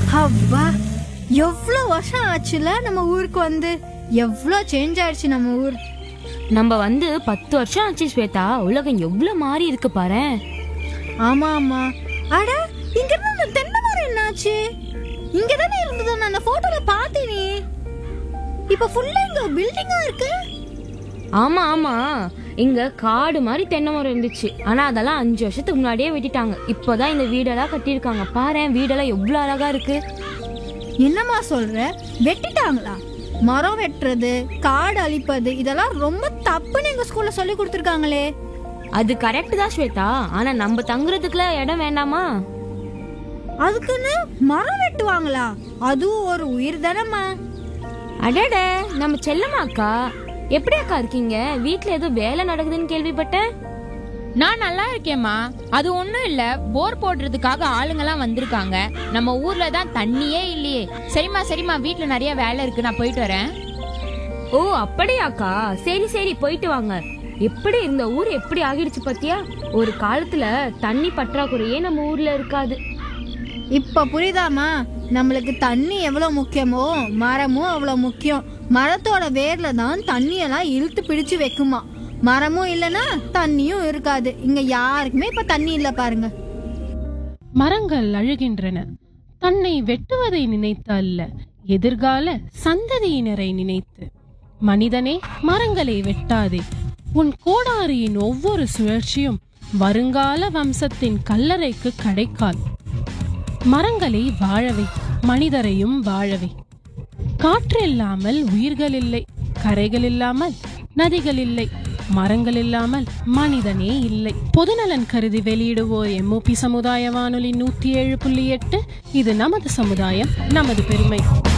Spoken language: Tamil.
அப்பா எவ்வளோ வருஷம் ஆச்சுல நம்ம ஊருக்கு வந்து எவ்வளோ சேஞ்ச் ஆயிடுச்சு நம்ம ஊர் நம்ம வந்து பத்து வருஷம் ஆச்சு ஸ்வேதா உலகம் எவ்வளவு மாறி இருக்கு பாரு ஆமா ஆமா அட இங்க இருந்து அந்த தென்னை மரம் என்னாச்சு இங்க தானே இருந்தது நான் அந்த போட்டோல பார்த்தேனே இப்ப ஃபுல்லா இங்க பில்டிங்கா இருக்கு ஆமா ஆமா இங்க காடு மாதிரி தென்னை மரம் இருந்துச்சு ஆனா அதெல்லாம் அஞ்சு வருஷத்துக்கு முன்னாடியே வெட்டிட்டாங்க இப்போதான் இந்த வீடெல்லாம் கட்டியிருக்காங்க பாரு வீடெல்லாம் எவ்வளவு அழகா இருக்கு என்னம்மா சொல்ற வெட்டிட்டாங்களா மரம் வெட்டுறது காடு அழிப்பது இதெல்லாம் ரொம்ப தப்புன்னு எங்க ஸ்கூல்ல சொல்லி கொடுத்துருக்காங்களே அது கரெக்ட் தான் ஸ்வேதா ஆனா நம்ம தங்குறதுக்குள்ள இடம் வேண்டாமா அதுக்குன்னு மரம் வெட்டுவாங்களா அதுவும் ஒரு உயிர் தானம்மா அடட நம்ம செல்லம்மா அக்கா எப்படி அக்கா இருக்கீங்க வீட்ல ஏதோ வேலை நடக்குதுன்னு கேள்விப்பட்டேன் நான் நல்லா இருக்கேம்மா அது ஒண்ணும் இல்ல போர் போடுறதுக்காக ஆளுங்கெல்லாம் வந்திருக்காங்க நம்ம ஊர்ல தான் தண்ணியே இல்லையே சரிம்மா சரிம்மா வீட்ல நிறைய வேலை இருக்கு நான் போயிட்டு வரேன் ஓ அப்படியாக்கா சரி சரி போயிட்டு வாங்க எப்படி இந்த ஊர் எப்படி ஆகிடுச்சு பாத்தியா ஒரு காலத்துல தண்ணி பற்றாக்குறையே நம்ம ஊர்ல இருக்காது இப்ப புரியுதாமா நம்மளுக்கு தண்ணி எவ்வளவு முக்கியமோ மரமும் அவ்வளவு முக்கியம் மரத்தோட வேர்ல தான் தண்ணியெல்லாம் இழுத்து பிடிச்சு வைக்குமா மரமும் இல்லனா தண்ணியும் இருக்காது இங்க யாருக்குமே இப்ப தண்ணி இல்ல பாருங்க மரங்கள் அழுகின்றன தன்னை வெட்டுவதை நினைத்து அல்ல எதிர்கால சந்ததியினரை நினைத்து மனிதனே மரங்களை வெட்டாதே உன் கோடாரியின் ஒவ்வொரு சுழற்சியும் வருங்கால வம்சத்தின் கல்லறைக்கு கடைக்கால் மரங்களை வாழவை மனிதரையும் வாழவை காற்று இல்லாமல் உயிர்கள் இல்லை கரைகள் இல்லாமல் நதிகள் இல்லை மரங்கள் இல்லாமல் மனிதனே இல்லை பொதுநலன் கருதி வெளியிடுவோர் எம்ஓபி சமுதாய வானொலி நூத்தி ஏழு புள்ளி எட்டு இது நமது சமுதாயம் நமது பெருமை